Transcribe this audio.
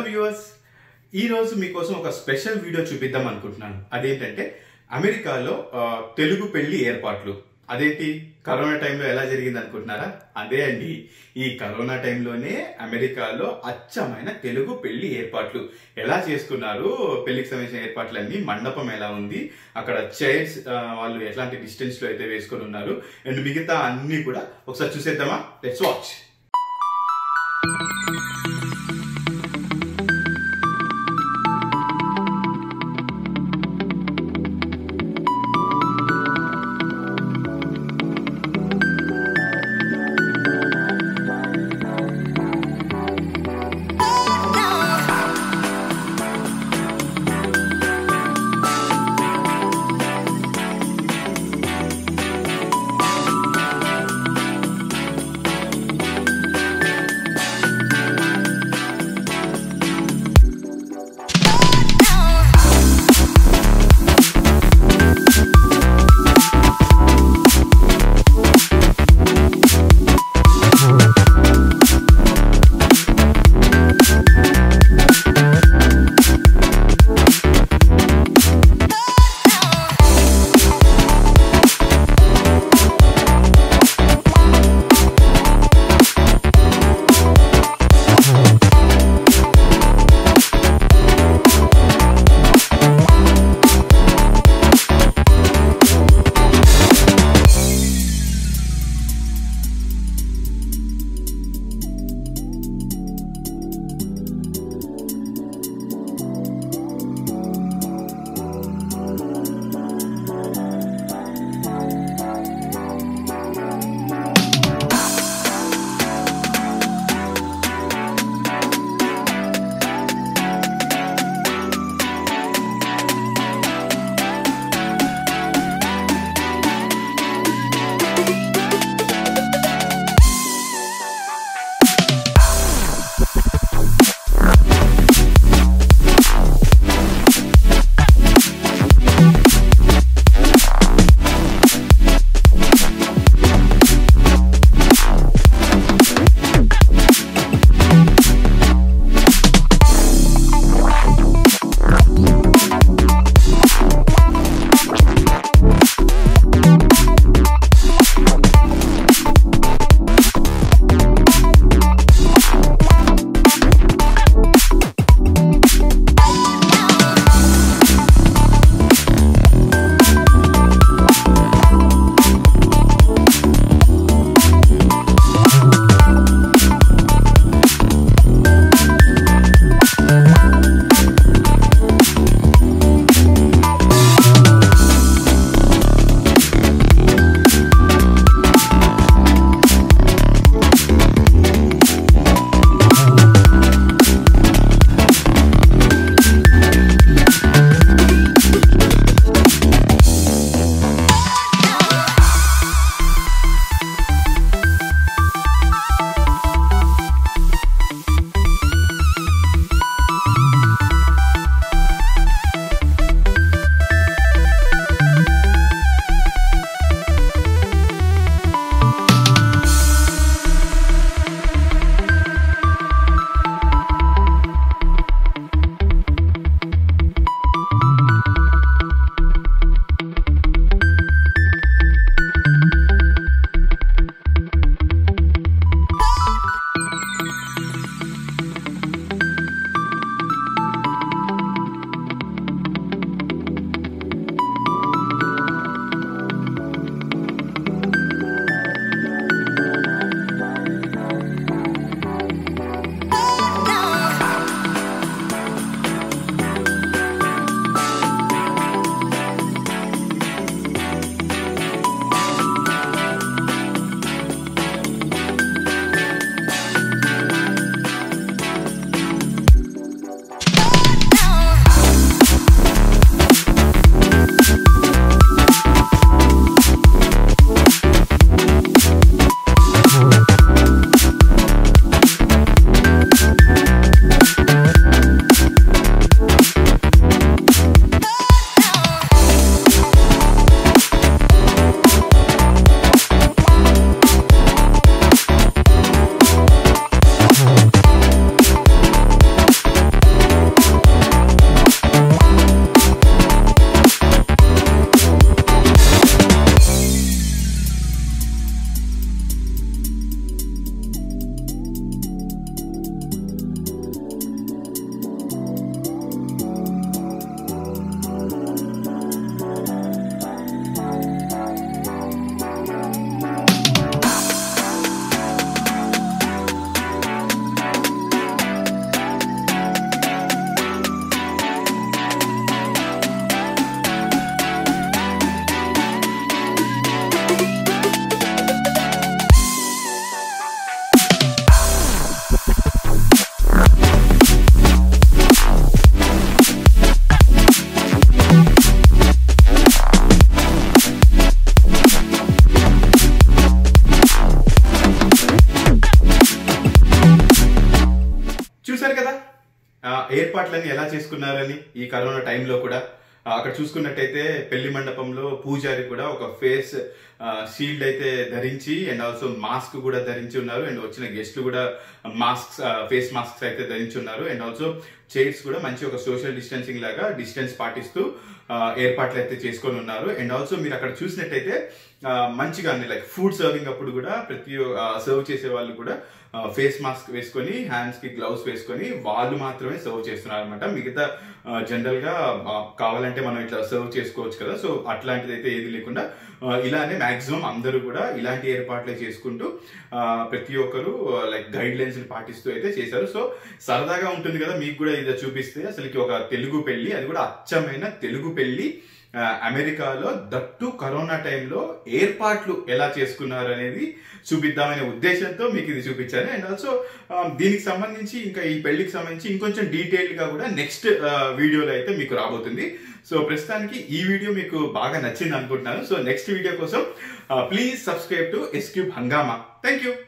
viewers ఈ రోజు మీకోసం ఒక స్పెషల్ వీడియో చూపిద్దాం అనుకుంటున్నాను అదేంటంటే అమెరికాలో ఆ, తెలుగు పెళ్లి ఏర్పాట్లు అదేంటి కరోనా టైంలో ఎలా జరిగింది అనుకుంటున్నారా అదే అండి ఈ కరోనా టైంలోనే అమెరికాలో అచ్చమైన తెలుగు పెళ్లి ఏర్పాట్లు ఎలా చేసుకున్నారు పెళ్లికి సంబంధించిన ఏర్పాట్లన్నీ మండపం ఎలా ఉంది అక్కడ చైర్స్ వాళ్ళు ఎట్లాంటి డిస్టెన్స్ లో అయితే వేసుకొని ఉన్నారు అండ్ మిగతా అన్ని కూడా ఒకసారి చూసేద్దామా లెట్స్ వాచ్ ఏర్పాట్లన్నీ ఎలా చేసుకున్నారని ఈ కరోనా టైంలో కూడా ఆ, అక్కడ చూసుకున్నట్టయితే పెళ్లి మండపంలో పూజారి కూడా ఒక ఫేస్ షీల్డ్ అయితే ధరించి అండ్ ఆల్సో మాస్క్ కూడా ధరించి ఉన్నారు అండ్ వచ్చిన గెస్ట్లు కూడా మాస్క్స్ ఫేస్ మాస్క్స్ అయితే ధరించి ఉన్నారు అండ్ ఆల్సో చైర్స్ కూడా మంచి ఒక సోషల్ డిస్టెన్సింగ్ లాగా డిస్టెన్స్ పాటిస్తూ ఆ, ఏర్పాట్లు అయితే చేసుకొని ఉన్నారు అండ్ ఆల్సో మీరు అక్కడ చూసినట్టయితే ఆ, మంచిగా లైక్ ఫుడ్ సర్వింగ్ అప్పుడు కూడా ప్రతి సర్వ్ చేసే వాళ్ళు కూడా ఫేస్ మాస్క్ వేసుకొని హ్యాండ్స్ కి గ్లౌస్ వేసుకొని వాళ్ళు మాత్రమే సర్వ్ చేస్తున్నారు అనమాట మిగతా జనరల్ గా ఆ, కావాలంటే మనం ఇట్లా సర్వ్ చేసుకోవచ్చు కదా సో అట్లాంటిది అయితే ఏది లేకుండా ఆ, ఇలానే మాక్సిమం అందరూ కూడా ఇలాంటి ఏర్పాట్లే చేసుకుంటూ ఆ, ప్రతి ఒక్కరు లైక్ గైడ్ లైన్స్ ని పాటిస్తూ అయితే చేశారు సో సరదాగా ఉంటుంది కదా మీకు కూడా ఇది చూపిస్తే అసలుకి ఒక తెలుగు పెళ్లి అది కూడా అచ్చమైన తెలుగు పెళ్లి ఆ, అమెరికాలో దట్టు కరోనా టైంలో ఏర్పాట్లు ఎలా చేసుకున్నారు అనేది చూపిద్దామనే ఉద్దేశంతో మీకు ఇది చూపించాను అండ్ ఆల్సో దీనికి సంబంధించి ఇంకా ఈ పెళ్లికి సంబంధించి ఇంకొంచెం డీటెయిల్డ్ గా కూడా నెక్స్ట్ వీడియోలో అయితే మీకు రాబోతుంది సో ప్రస్తుతానికి ఈ వీడియో మీకు బాగా నచ్చింది అనుకుంటున్నాను సో నెక్స్ట్ వీడియో కోసం please subscribe to S cube Hungama thank you